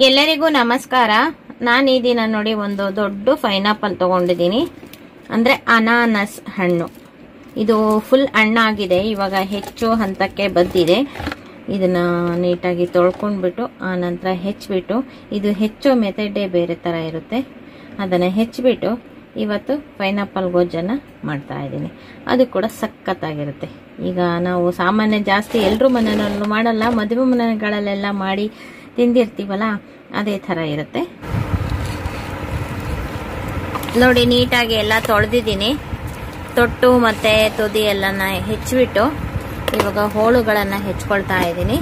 ಎಲ್ಲರಿಗೂ ನಮಸ್ಕಾರ ನಾನು ಈ ದಿನ ನೋಡಿ ಒಂದು ದೊಡ್ಡ ಪೈನಾಪಲ್ ತಗೊಂಡಿದ್ದೀನಿ ಅಂದರೆ ಅನಾನಸ್ ಹಣ್ಣು ಇದು ಫುಲ್ ಹಣ್ಣಾಗಿದೆ ಇವಾಗ ಹೆಚ್ಚು ಹಂತಕ್ಕೆ ಬಂದಿದೆ ಇದನ್ನ ನೀಟಾಗಿ ತೊಳ್ಕೊಂಡ್ಬಿಟ್ಟು ಆ ನಂತರ ಹೆಚ್ಚಿಬಿಟ್ಟು ಇದು ಹೆಚ್ಚೋ ಮೆಥಡೇ ಬೇರೆ ಥರ ಇರುತ್ತೆ ಅದನ್ನು ಹೆಚ್ಚಿಬಿಟ್ಟು ಇವತ್ತು ಪೈನಾಪಲ್ ಗೊಜ್ಜನ್ನು ಮಾಡ್ತಾ ಇದ್ದೀನಿ ಅದು ಕೂಡ ಸಖತ್ತಾಗಿರುತ್ತೆ ಈಗ ನಾವು ಸಾಮಾನ್ಯ ಜಾಸ್ತಿ ಎಲ್ಲರೂ ಮನೆಯಲ್ಲೂ ಮಾಡಲ್ಲ ಮದುವೆ ಮನೆಗಳಲ್ಲೆಲ್ಲ ಮಾಡಿ ತಿಂದಿರ್ತೀವಲ್ಲ ಅದೇ ಥರ ಇರುತ್ತೆ ನೋಡಿ ನೀಟಾಗಿ ಎಲ್ಲ ತೊಳೆದಿದ್ದೀನಿ ತೊಟ್ಟು ಮತ್ತು ತುದಿ ಎಲ್ಲನ ಹೆಚ್ಚಿಬಿಟ್ಟು ಇವಾಗ ಹೋಳುಗಳನ್ನು ಹೆಚ್ಕೊಳ್ತಾ ಇದ್ದೀನಿ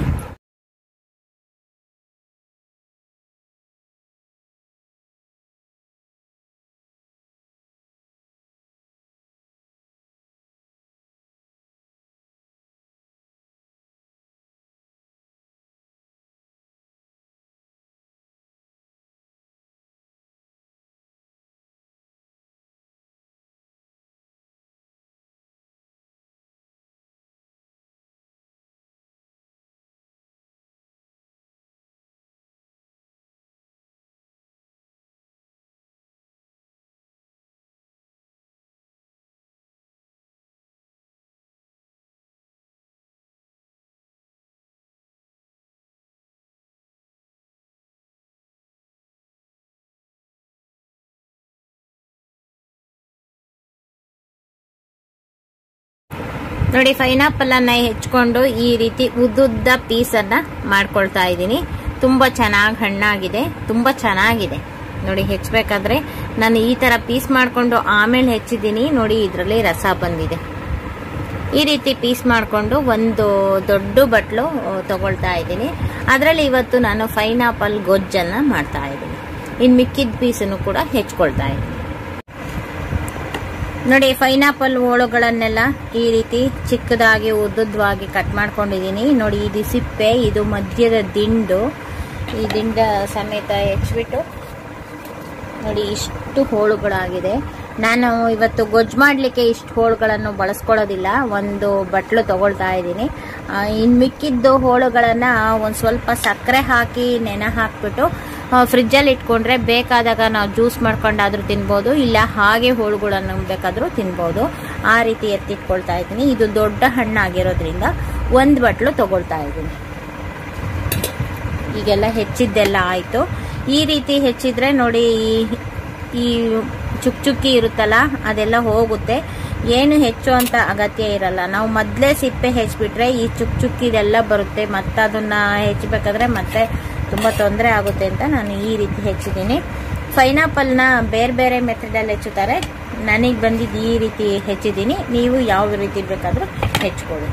ನೋಡಿ ಪೈನಾಪಲ್ ಅನ್ನ ಹೆಚ್ಕೊಂಡು ಈ ರೀತಿ ಉದ್ದುದ್ದ ಪೀಸನ್ನ ಮಾಡ್ಕೊಳ್ತಾ ಇದ್ದೀನಿ ತುಂಬಾ ಚೆನ್ನಾಗಿ ಹಣ್ಣಾಗಿದೆ ತುಂಬಾ ಚೆನ್ನಾಗಿದೆ ನೋಡಿ ಹೆಚ್ಚಬೇಕಾದ್ರೆ ನಾನು ಈ ತರ ಪೀಸ್ ಮಾಡ್ಕೊಂಡು ಆಮೇಲೆ ಹೆಚ್ಚಿದ್ದೀನಿ ನೋಡಿ ಇದರಲ್ಲಿ ರಸ ಬಂದಿದೆ ಈ ರೀತಿ ಪೀಸ್ ಮಾಡಿಕೊಂಡು ಒಂದು ದೊಡ್ಡ ಬಟ್ಲು ತಗೊಳ್ತಾ ಇದ್ದೀನಿ ಅದರಲ್ಲಿ ಇವತ್ತು ನಾನು ಪೈನಾಪಲ್ ಗೊಜ್ಜನ್ನ ಮಾಡ್ತಾ ಇದ್ದೀನಿ ಇನ್ನು ಮಿಕ್ಕಿದ ಪೀಸನ್ನು ಕೂಡ ಹೆಚ್ಕೊಳ್ತಾ ಇದ್ದೀನಿ ನೋಡಿ ಪೈನಾಪಲ್ ಹೋಳುಗಳನ್ನೆಲ್ಲ ಈ ರೀತಿ ಚಿಕ್ಕದಾಗಿ ಉದ್ದುದ್ವಾಗಿ ಕಟ್ ಮಾಡ್ಕೊಂಡಿದ್ದೀನಿ ನೋಡಿ ಇದು ಸಿಪ್ಪೆ ಇದು ಮಧ್ಯದ ದಿಂಡು ಈ ದಿಂಡ ಸಮೇತ ಹೆಚ್ಚಿಬಿಟ್ಟು ನೋಡಿ ಇಷ್ಟು ಹೋಳುಗಳಾಗಿದೆ ನಾನು ಇವತ್ತು ಗೊಜ್ಜು ಮಾಡಲಿಕ್ಕೆ ಇಷ್ಟು ಹೋಳುಗಳನ್ನು ಬಳಸ್ಕೊಳ್ಳೋದಿಲ್ಲ ಒಂದು ಬಟ್ಲು ತಗೊಳ್ತಾ ಇದ್ದೀನಿ ಇನ್ನು ಮಿಕ್ಕಿದ್ದು ಹೋಳುಗಳನ್ನು ಒಂದು ಸ್ವಲ್ಪ ಸಕ್ಕರೆ ಹಾಕಿ ನೆನೆ ಹಾಕ್ಬಿಟ್ಟು ಫ್ರಿಜ್ಜಲ್ಲಿ ಇಟ್ಕೊಂಡ್ರೆ ಬೇಕಾದಾಗ ನಾವು ಜ್ಯೂಸ್ ಮಾಡ್ಕೊಂಡಾದ್ರೂ ತಿನ್ಬೋದು ಇಲ್ಲ ಹಾಗೆ ಹೋಳುಗಳನ್ನು ಬೇಕಾದರೂ ತಿನ್ಬೋದು ಆ ರೀತಿ ಎತ್ತಿಟ್ಕೊಳ್ತಾ ಇದ್ದೀನಿ ಇದು ದೊಡ್ಡ ಹಣ್ಣಾಗಿರೋದ್ರಿಂದ ಒಂದು ಬಟ್ಲು ತಗೊಳ್ತಾ ಇದ್ದೀನಿ ಈಗೆಲ್ಲ ಹೆಚ್ಚಿದ್ದೆಲ್ಲ ಆಯಿತು ಈ ರೀತಿ ಹೆಚ್ಚಿದ್ರೆ ನೋಡಿ ಈ ಈ ಚುಕ್ ಚುಕ್ಕಿ ಇರುತ್ತಲ್ಲ ಅದೆಲ್ಲ ಹೋಗುತ್ತೆ ಏನು ಹೆಚ್ಚು ಅಂತ ಅಗತ್ಯ ಇರಲ್ಲ ನಾವು ಮೊದಲೇ ಸಿಪ್ಪೆ ಹೆಚ್ಚಿಬಿಟ್ರೆ ಈ ಚುಕ್ ಚುಕ್ಕಿದೆಲ್ಲ ಬರುತ್ತೆ ಮತ್ತೆ ಅದನ್ನ ಹೆಚ್ಚಬೇಕಾದ್ರೆ ಮತ್ತೆ ತುಂಬ ತೊಂದರೆ ಆಗುತ್ತೆ ಅಂತ ನಾನು ಈ ರೀತಿ ಹೆಚ್ಚಿದ್ದೀನಿ ಪೈನಾಪಲ್ನ ಬೇರೆ ಬೇರೆ ಮೆಥಡಲ್ಲಿ ಹೆಚ್ಚುತ್ತಾರೆ ನನಗೆ ಬಂದಿದ್ದು ಈ ರೀತಿ ಹೆಚ್ಚಿದ್ದೀನಿ ನೀವು ಯಾವ ರೀತಿ ಬೇಕಾದರೂ ಹೆಚ್ಕೊಳ್ಳಿ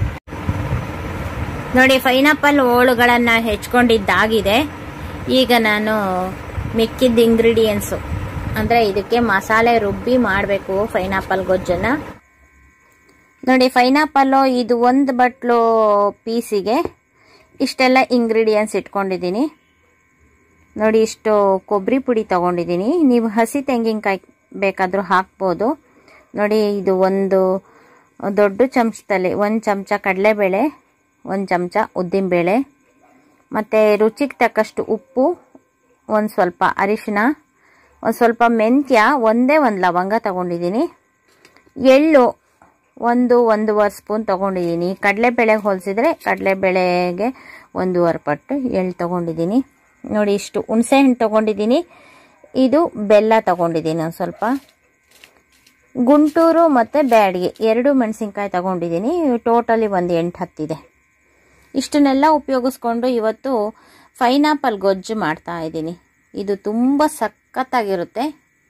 ನೋಡಿ ಪೈನಾಪಲ್ ಹೋಳುಗಳನ್ನು ಹೆಚ್ಕೊಂಡಿದ್ದಾಗಿದೆ ಈಗ ನಾನು ಮಿಕ್ಕಿದ್ದ ಇಂಗ್ರೀಡಿಯೆಂಟ್ಸು ಅಂದರೆ ಇದಕ್ಕೆ ಮಸಾಲೆ ರುಬ್ಬಿ ಮಾಡಬೇಕು ಪೈನಾಪಲ್ ಗೊಜ್ಜನ್ನು ನೋಡಿ ಪೈನಾಪಲ್ಲು ಇದು ಒಂದು ಬಟ್ಲು ಪೀಸಿಗೆ ಇಷ್ಟೆಲ್ಲ ಇಂಗ್ರೀಡಿಯೆಂಟ್ಸ್ ಇಟ್ಕೊಂಡಿದ್ದೀನಿ ನೋಡಿ ಇಷ್ಟು ಕೊಬ್ಬರಿ ಪುಡಿ ತೊಗೊಂಡಿದ್ದೀನಿ ನೀವು ಹಸಿ ತೆಂಗಿನಕಾಯಿ ಬೇಕಾದರೂ ಹಾಕ್ಬೋದು ನೋಡಿ ಇದು ಒಂದು ದೊಡ್ಡ ಚಮಚದಲ್ಲಿ ಒಂದು ಚಮಚ ಕಡಲೆಬೇಳೆ ಒಂದು ಚಮಚ ಉದ್ದಿನಬೇಳೆ ಮತ್ತು ರುಚಿಗೆ ತಕ್ಕಷ್ಟು ಉಪ್ಪು ಒಂದು ಸ್ವಲ್ಪ ಅರಿಶಿನ ಒಂದು ಸ್ವಲ್ಪ ಮೆಂತ್ಯ ಒಂದೇ ಒಂದು ಲವಂಗ ತಗೊಂಡಿದ್ದೀನಿ ಎಳ್ಳು ಒಂದು ಒಂದೂವರೆ ಸ್ಪೂನ್ ತೊಗೊಂಡಿದ್ದೀನಿ ಕಡಲೆಬೇಳೆಗೆ ಹೋಲಿಸಿದ್ರೆ ಕಡಲೆಬೇಳೆಗೆ ಒಂದೂವರೆ ಪಟ್ಟು ಎಳ್ಳು ತೊಗೊಂಡಿದ್ದೀನಿ ನೋಡಿ ಇಷ್ಟು ಹುಣಸೆ ಹಣ್ಣು ತೊಗೊಂಡಿದ್ದೀನಿ ಇದು ಬೆಲ್ಲ ತೊಗೊಂಡಿದ್ದೀನಿ ಒಂದು ಸ್ವಲ್ಪ ಗುಂಟೂರು ಮತ್ತು ಬ್ಯಾಡಿಗೆ ಎರಡು ಮೆಣಸಿನ್ಕಾಯಿ ತೊಗೊಂಡಿದ್ದೀನಿ ಟೋಟಲಿ ಒಂದು ಎಂಟು ಹತ್ತಿದೆ ಇಷ್ಟನ್ನೆಲ್ಲ ಉಪಯೋಗಿಸ್ಕೊಂಡು ಇವತ್ತು ಪೈನಾಪಲ್ ಗೊಜ್ಜು ಮಾಡ್ತಾ ಇದ್ದೀನಿ ಇದು ತುಂಬ ಸಖತ್ತಾಗಿರುತ್ತೆ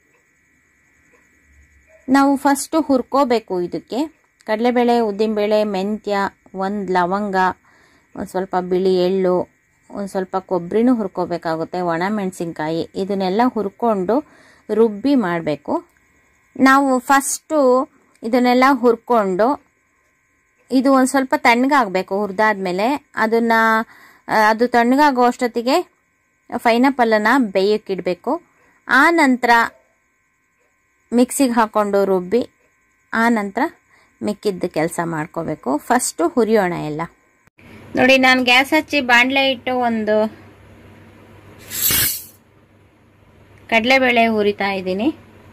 ನಾವು ಫಸ್ಟು ಹುರ್ಕೋಬೇಕು ಇದಕ್ಕೆ ಕಡಲೆಬೇಳೆ ಉದ್ದಿನಬೇಳೆ ಮೆಂತ್ಯ ಒಂದು ಲವಂಗ ಒಂದು ಸ್ವಲ್ಪ ಬಿಳಿ ಎಳ್ಳು ಒಂದು ಸ್ವಲ್ಪ ಕೊಬ್ಬರಿನೂ ಹುರ್ಕೋಬೇಕಾಗುತ್ತೆ ಒಣ ಮೆಣಸಿನ್ಕಾಯಿ ಇದನ್ನೆಲ್ಲ ಹುರ್ಕೊಂಡು ರುಬ್ಬಿ ಮಾಡಬೇಕು ನಾವು ಫಸ್ಟು ಇದನ್ನೆಲ್ಲ ಹುರ್ಕೊಂಡು ಇದು ಒಂದು ಸ್ವಲ್ಪ ತಣ್ಣಗಾಗಬೇಕು ಹುರಿದಾದ್ಮೇಲೆ ಅದನ್ನು ಅದು ತಣ್ಣಗಾಗೋ ಅಷ್ಟೊತ್ತಿಗೆ ಪೈನಾಪಲ್ಲನ್ನು ಬೇಯಕ್ಕಿಡಬೇಕು ಆ ನಂತರ ಮಿಕ್ಸಿಗೆ ಹಾಕ್ಕೊಂಡು ರುಬ್ಬಿ ಆ ನಂತರ ಮಿಕ್ಕಿದ್ದ ಕೆಲಸ ಮಾಡ್ಕೋಬೇಕು ಫಸ್ಟು ಹುರಿಯೋಣ ಎಲ್ಲ ನೋಡಿ ನಾನು ಗ್ಯಾಸ್ ಹಚ್ಚಿ ಬಾಣಲೆ ಇಟ್ಟು ಒಂದು ಕಡಲೆಬೇಳೆ ಹುರಿತಾ ಇದ್ದೀನಿ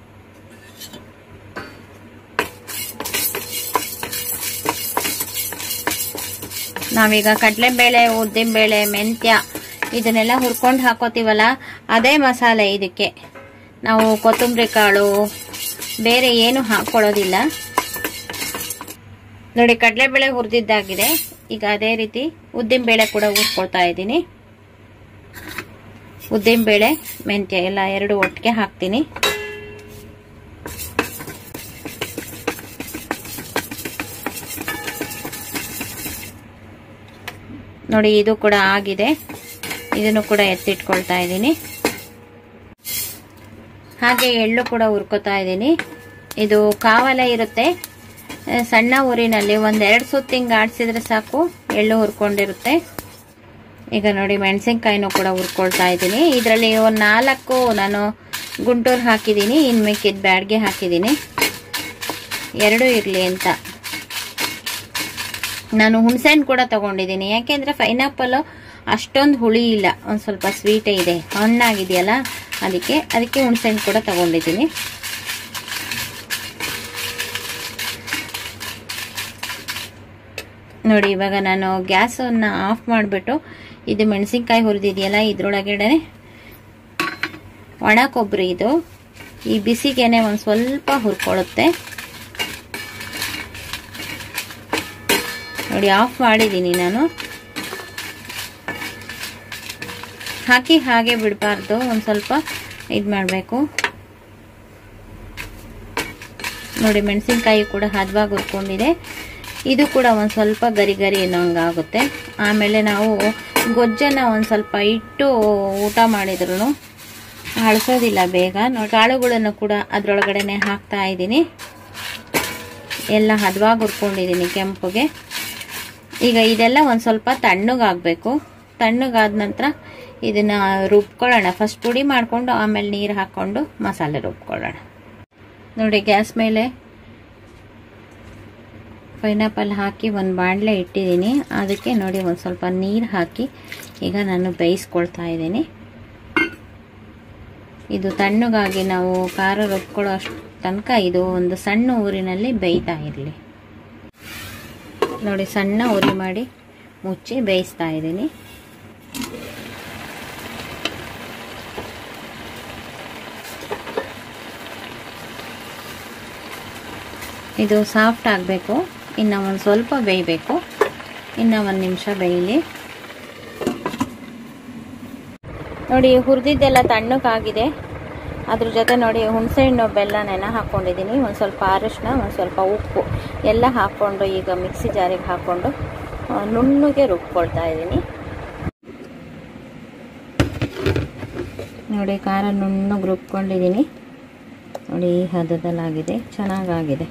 ನಾವೀಗ ಕಡಲೆಬೇಳೆ ಉದ್ದಿನಬೇಳೆ ಮೆಂತ್ಯ ಇದನ್ನೆಲ್ಲ ಹುರ್ಕೊಂಡು ಹಾಕೋತೀವಲ್ಲ ಅದೇ ಮಸಾಲೆ ಇದಕ್ಕೆ ನಾವು ಕೊತ್ತಂಬರಿ ಕಾಳು ಬೇರೆ ಏನು ಹಾಕೊಳ್ಳೋದಿಲ್ಲ ನೋಡಿ ಕಡಲೆಬೇಳೆ ಹುರಿದಿದ್ದಾಗಿದೆ ಈಗ ಅದೇ ರೀತಿ ಉದ್ದಿನಬೇಳೆ ಕೂಡ ಹುರ್ಕೊಳ್ತಾ ಇದ್ದೀನಿ ಉದ್ದಿನಬೇಳೆ ಮೆಂತ್ಯ ಎಲ್ಲ ಎರಡು ಒಟ್ಟಿಗೆ ಹಾಕ್ತೀನಿ ನೋಡಿ ಇದು ಕೂಡ ಆಗಿದೆ ಇದನ್ನು ಕೂಡ ಎತ್ತಿಟ್ಕೊಳ್ತಾ ಇದ್ದೀನಿ ಹಾಗೆ ಎಳ್ಳು ಕೂಡ ಹುರ್ಕೋತಾ ಇದ್ದೀನಿ ಇದು ಕಾವಲ ಇರುತ್ತೆ ಸಣ್ಣ ಊರಿನಲ್ಲಿ ಒಂದೆರಡು ಸುತ್ತು ಹಿಂಗೆ ಆಡಿಸಿದ್ರೆ ಸಾಕು ಎಳ್ಳು ಹುರ್ಕೊಂಡಿರುತ್ತೆ ಈಗ ನೋಡಿ ಮೆಣಸಿನ್ಕಾಯಿನೂ ಕೂಡ ಹುರ್ಕೊಳ್ತಾ ಇದ್ದೀನಿ ಇದರಲ್ಲಿ ಒಂದು ನಾಲ್ಕು ನಾನು ಗುಂಟೂರು ಹಾಕಿದ್ದೀನಿ ಇನ್ನು ಮಿಕ್ಕಿದ ಬ್ಯಾಡ್ಗೆ ಹಾಕಿದ್ದೀನಿ ಎರಡೂ ಇರಲಿ ಅಂತ ನಾನು ಹುಣಸೆಹಣ್ಣು ಕೂಡ ತಗೊಂಡಿದ್ದೀನಿ ಯಾಕೆಂದರೆ ಪೈನಾಪಲ್ ಅಷ್ಟೊಂದು ಹುಳಿ ಇಲ್ಲ ಒಂದು ಸ್ವಲ್ಪ ಸ್ವೀಟೇ ಇದೆ ಹಣ್ಣಾಗಿದೆಯಲ್ಲ ಅದಕ್ಕೆ ಅದಕ್ಕೆ ಹುಣಸೆಹಣ್ಣು ಕೂಡ ತಗೊಂಡಿದ್ದೀನಿ ನೋಡಿ ಇವಾಗ ನಾನು ಗ್ಯಾಸನ್ನು ಆಫ್ ಮಾಡಿಬಿಟ್ಟು ಇದು ಮೆಣಸಿನ್ಕಾಯಿ ಹುರಿದಿದೆಯಲ್ಲ ಇದ್ರೊಳಗಡೆ ಒಣ ಕೊಬ್ಬರಿ ಇದು ಈ ಬಿಸಿಗೆನೆ ಒಂದು ಸ್ವಲ್ಪ ಹುರ್ಕೊಳ್ಳುತ್ತೆ ನೋಡಿ ಆಫ್ ಮಾಡಿದ್ದೀನಿ ನಾನು ಹಾಕಿ ಹಾಗೆ ಬಿಡಬಾರ್ದು ಒಂದು ಸ್ವಲ್ಪ ಇದು ಮಾಡಬೇಕು ನೋಡಿ ಮೆಣಸಿನ್ಕಾಯಿ ಕೂಡ ಹದವಾಗಿ ಹುರ್ಕೊಂಡಿದೆ ಇದು ಕೂಡ ಒಂದು ಸ್ವಲ್ಪ ಗರಿ ಗರಿ ಅನ್ನೋಂಗಾಗುತ್ತೆ ಆಮೇಲೆ ನಾವು ಗೊಜ್ಜನ್ನು ಒಂದು ಸ್ವಲ್ಪ ಇಟ್ಟು ಊಟ ಮಾಡಿದ್ರು ಅಳಿಸೋದಿಲ್ಲ ಬೇಗ ನೋಡಿ ಕಾಳುಗಳನ್ನು ಕೂಡ ಅದರೊಳಗಡೆನೆ ಹಾಕ್ತಾ ಇದ್ದೀನಿ ಎಲ್ಲ ಹದವಾಗಿ ಹುರ್ಕೊಂಡಿದ್ದೀನಿ ಕೆಂಪುಗೆ ಈಗ ಇದೆಲ್ಲ ಒಂದು ಸ್ವಲ್ಪ ತಣ್ಣಗಾಗಬೇಕು ತಣ್ಣಗಾದ ನಂತರ ಇದನ್ನು ರುಬ್ಕೊಳ್ಳೋಣ ಫಸ್ಟ್ ಪುಡಿ ಮಾಡಿಕೊಂಡು ಆಮೇಲೆ ನೀರು ಹಾಕ್ಕೊಂಡು ಮಸಾಲೆ ರುಬ್ಕೊಳ್ಳೋಣ ನೋಡಿ ಗ್ಯಾಸ್ ಮೇಲೆ ಪೈನಾಪಲ್ ಹಾಕಿ ಒಂದು ಬಾಣಲೆ ಇಟ್ಟಿದ್ದೀನಿ ಅದಕ್ಕೆ ನೋಡಿ ಒಂದು ಸ್ವಲ್ಪ ನೀರು ಹಾಕಿ ಈಗ ನಾನು ಬೇಯಿಸ್ಕೊಳ್ತಾ ಇದ್ದೀನಿ ಇದು ತಣ್ಣಗಾಗಿ ನಾವು ಖಾರ ರುಬ್ಕೊಳ್ಳೋ ಅಷ್ಟು ತನಕ ಇದು ಒಂದು ಸಣ್ಣ ಊರಿನಲ್ಲಿ ಬೇಯ್ತಾ ಇರಲಿ ನೋಡಿ ಸಣ್ಣ ಉರಿ ಮಾಡಿ ಮುಚ್ಚಿ ಬೇಯಿಸ್ತಾ ಇದ್ದೀನಿ ಇದು ಸಾಫ್ಟ್ ಆಗಬೇಕು ಇನ್ನು ಒಂದು ಸ್ವಲ್ಪ ಬೇಯಬೇಕು ಇನ್ನು ಒಂದು ನಿಮಿಷ ಬೇಯಲಿ ನೋಡಿ ಹುರಿದಿದ್ದೆಲ್ಲ ತಣ್ಣಗಾಗಿದೆ ಅದ್ರ ಜೊತೆ ನೋಡಿ ಹುಣಸೆಹಣ್ಣು ಬೆಲ್ಲ ನೆನ ಹಾಕ್ಕೊಂಡಿದ್ದೀನಿ ಒಂದು ಸ್ವಲ್ಪ ಅರಿಶಿನ ಒಂದು ಸ್ವಲ್ಪ ಉಪ್ಪು ಎಲ್ಲ ಹಾಕ್ಕೊಂಡು ಈಗ ಮಿಕ್ಸಿ ಜಾರಿಗೆ ಹಾಕ್ಕೊಂಡು ನುಣ್ಣಗೆ ರುಬ್ಕೊಳ್ತಾ ಇದ್ದೀನಿ ನೋಡಿ ಖಾರ ನುಣ್ಣಗೆ ರುಬ್ಕೊಂಡಿದ್ದೀನಿ ನೋಡಿ ಈ ಹದದಲ್ಲಾಗಿದೆ ಚೆನ್ನಾಗಾಗಿದೆ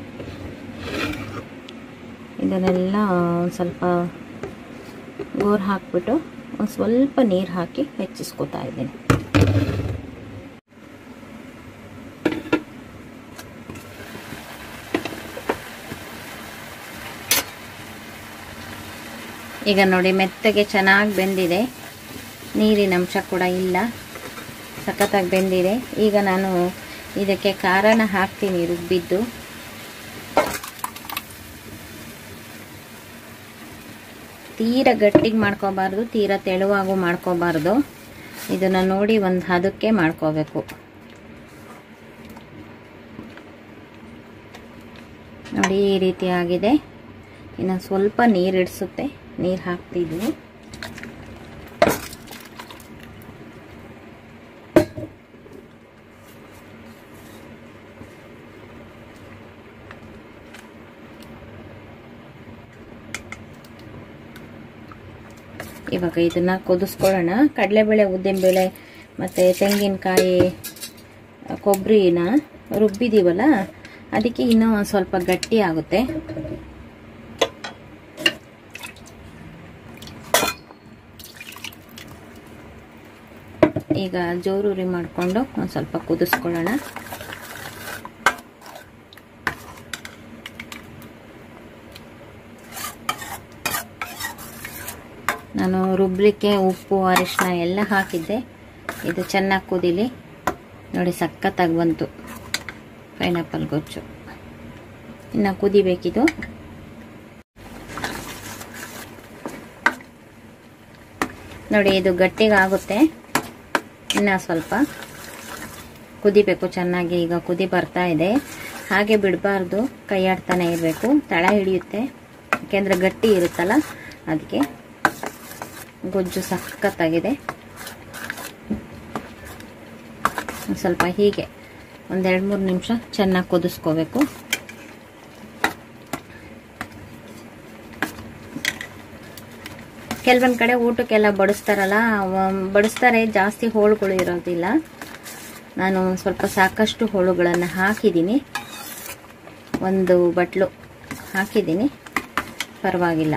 ಇದನ್ನೆಲ್ಲ ಒಂದು ಸ್ವಲ್ಪ ಗೋರು ಹಾಕ್ಬಿಟ್ಟು ಒಂದು ಸ್ವಲ್ಪ ನೀರು ಹಾಕಿ ಹೆಚ್ಚಿಸ್ಕೊತಾ ಇದ್ದೀನಿ ಈಗ ನೋಡಿ ಮೆತ್ತಗೆ ಚೆನ್ನಾಗಿ ಬೆಂದಿದೆ ನೀರಿನ ಅಂಶ ಕೂಡ ಇಲ್ಲ ಸಖತ್ತಾಗಿ ಬೆಂದಿದೆ ಈಗ ನಾನು ಇದಕ್ಕೆ ಖಾರನ ಹಾಕ್ತೀನಿ ರುಬ್ಬಿದ್ದು ತೀರ ಗಟ್ಟಿಗೆ ಮಾಡ್ಕೋಬಾರ್ದು ತೀರ ತೆಳುವಾಗೂ ಮಾಡ್ಕೋಬಾರ್ದು ಇದನ್ನು ನೋಡಿ ಒಂದು ಹದಕ್ಕೆ ಮಾಡ್ಕೋಬೇಕು ನೋಡಿ ಈ ರೀತಿ ಆಗಿದೆ ಇನ್ನು ಸ್ವಲ್ಪ ನೀರು ಇಡಿಸುತ್ತೆ ನೀರು ಹಾಕ್ತಿದ್ವಿ ಇವಾಗ ಇದನ್ನ ಕುದಿಸ್ಕೊಳ್ಳೋಣ ಕಡಲೆಬೇಳೆ ಉದ್ದಿನಬೇಳೆ ಮತ್ತು ತೆಂಗಿನಕಾಯಿ ಕೊಬ್ಬರಿನ ರುಬ್ಬಿದೀವಲ್ಲ ಅದಕ್ಕೆ ಇನ್ನೂ ಒಂದು ಸ್ವಲ್ಪ ಗಟ್ಟಿ ಆಗುತ್ತೆ ಈಗ ಜೋರೂರಿ ಮಾಡಿಕೊಂಡು ಒಂದು ಸ್ವಲ್ಪ ಕುದಿಸ್ಕೊಳ್ಳೋಣ ನಾನು ರುಬ್ಲಿಕ್ಕೆ ಉಪ್ಪು ಅರಿಶಿನ ಎಲ್ಲ ಹಾಕಿದ್ದೆ ಇದು ಚೆನ್ನಾಗಿ ಕುದೀಲಿ ನೋಡಿ ಸಖತ್ತಾಗಿ ಬಂತು ಪೈನಾಪಲ್ ಗೊಜ್ಜು ಇನ್ನು ಕುದಿಬೇಕಿದು ನೋಡಿ ಇದು ಗಟ್ಟಿಗಾಗುತ್ತೆ ಇನ್ನು ಸ್ವಲ್ಪ ಕುದಿಬೇಕು ಚೆನ್ನಾಗಿ ಈಗ ಕುದಿ ಬರ್ತಾ ಇದೆ ಹಾಗೆ ಬಿಡಬಾರ್ದು ಕೈ ಆಡ್ತಾನೆ ಇರಬೇಕು ತಳ ಹಿಡಿಯುತ್ತೆ ಯಾಕೆಂದರೆ ಗಟ್ಟಿ ಇರುತ್ತಲ್ಲ ಅದಕ್ಕೆ ಗೊಜ್ಜು ಸಖತ್ತಾಗಿದೆ ಒಂದ್ ಸ್ವಲ್ಪ ಹೀಗೆ ಒಂದೆರಡು ಮೂರು ನಿಮಿಷ ಚೆನ್ನಾಗಿ ಕುದಿಸ್ಕೋಬೇಕು ಕೆಲವೊಂದು ಕಡೆ ಊಟಕ್ಕೆಲ್ಲ ಬಡಿಸ್ತಾರಲ್ಲ ಅವ- ಬಡಿಸ್ತಾರೆ ಜಾಸ್ತಿ ಹೋಳುಗಳು ಇರೋದಿಲ್ಲ ನಾನು ಸ್ವಲ್ಪ ಸಾಕಷ್ಟು ಹೋಳುಗಳನ್ನು ಹಾಕಿದ್ದೀನಿ ಒಂದು ಬಟ್ಲು ಹಾಕಿದ್ದೀನಿ ಪರವಾಗಿಲ್ಲ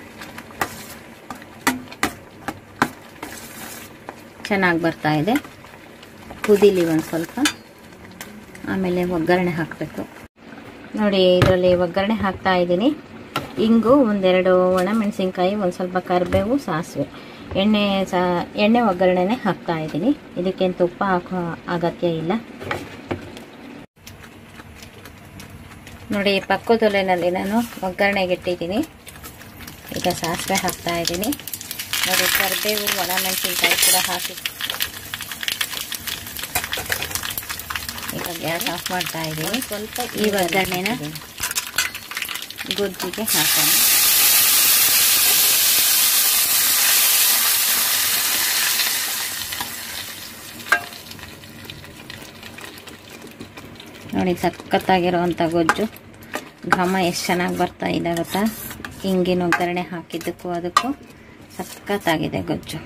ಚೆನ್ನಾಗಿ ಬರ್ತಾ ಇದೆ ಕುದೀಲಿ ಒಂದು ಸ್ವಲ್ಪ ಆಮೇಲೆ ಒಗ್ಗರಣೆ ಹಾಕಬೇಕು ನೋಡಿ ಇದರಲ್ಲಿ ಒಗ್ಗರಣೆ ಹಾಕ್ತಾ ಇದ್ದೀನಿ ಇಂಗು ಒಂದೆರಡು ಒಣಮೆಣಸಿನ್ಕಾಯಿ ಒಂದು ಸ್ವಲ್ಪ ಕರಿಬೇವು ಸಾಸಿವೆ ಎಣ್ಣೆ ಸಾ ಎಣ್ಣೆ ಒಗ್ಗರಣೆನೇ ಹಾಕ್ತಾ ಇದ್ದೀನಿ ಇದಕ್ಕೇನು ತುಪ್ಪ ಹಾಕೋ ಅಗತ್ಯ ಇಲ್ಲ ನೋಡಿ ಪಕ್ಕದೊಲೆನಲ್ಲಿ ನಾನು ಒಗ್ಗರಣೆಗೆ ಇಟ್ಟಿದ್ದೀನಿ ಈಗ ಸಾಸಿವೆ ಹಾಕ್ತಾ ಇದ್ದೀನಿ ನೋಡಿ ಕರಿಬೇವು ಒಣಮೆಣಸಿನ್ಕಾಯಿ ಕೂಡ ಹಾಕಿ ಈಗ ಗ್ಯಾಸ್ ಆಫ್ ಮಾಡ್ತಾ ಇದ್ದೀನಿ ಸ್ವಲ್ಪ ಈ ಒಗ್ಗರಣೆನ ಗೊಜ್ಜಿಗೆ ಹಾಕೋಣ ನೋಡಿ ಸಖತ್ತಾಗಿರೋವಂಥ ಗೊಜ್ಜು ಘಮ ಎಷ್ಟು ಚೆನ್ನಾಗಿ ಬರ್ತಾ ಇದೆ ಗೊತ್ತಾ ಹಿಂಗಿನ ಒಗ್ಗರಣೆ ಹಾಕಿದ್ದಕ್ಕೂ ಅದಕ್ಕೂ ಸಖತ್ತಾಗಿದೆ ಗೊಜ್ಜು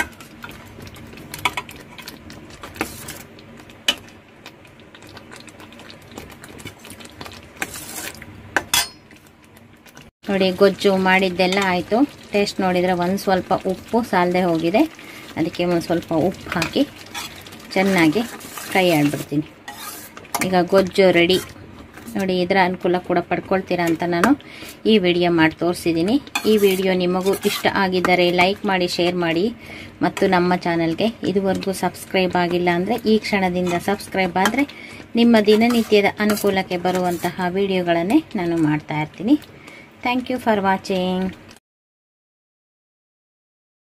ನೋಡಿ ಗೊಜ್ಜು ಮಾಡಿದ್ದೆಲ್ಲ ಆಯಿತು ಟೇಸ್ಟ್ ನೋಡಿದರೆ ಒಂದು ಸ್ವಲ್ಪ ಉಪ್ಪು ಸಾಲದೆ ಹೋಗಿದೆ ಅದಕ್ಕೆ ಒಂದು ಸ್ವಲ್ಪ ಉಪ್ಪು ಹಾಕಿ ಚೆನ್ನಾಗಿ ಕೈ ಆಡ್ಬಿಡ್ತೀನಿ ಈಗ ಗೊಜ್ಜು ರೆಡಿ ನೋಡಿ ಇದರ ಅನುಕೂಲ ಕೂಡ ಪಡ್ಕೊಳ್ತೀರಾ ಅಂತ ನಾನು ಈ ವಿಡಿಯೋ ಮಾಡಿ ತೋರಿಸಿದ್ದೀನಿ ಈ ವಿಡಿಯೋ ನಿಮಗೂ ಇಷ್ಟ ಆಗಿದ್ದರೆ ಲೈಕ್ ಮಾಡಿ ಶೇರ್ ಮಾಡಿ ಮತ್ತು ನಮ್ಮ ಚಾನಲ್ಗೆ ಇದುವರೆಗೂ ಸಬ್ಸ್ಕ್ರೈಬ್ ಆಗಿಲ್ಲ ಅಂದರೆ ಈ ಕ್ಷಣದಿಂದ ಸಬ್ಸ್ಕ್ರೈಬ್ ಆದರೆ ನಿಮ್ಮ ದಿನನಿತ್ಯದ ಅನುಕೂಲಕ್ಕೆ ಬರುವಂತಹ ವಿಡಿಯೋಗಳನ್ನೇ ನಾನು ಮಾಡ್ತಾ ಇರ್ತೀನಿ ಥ್ಯಾಂಕ್ ಯು ಫಾರ್ ವಾಚಿಂಗ್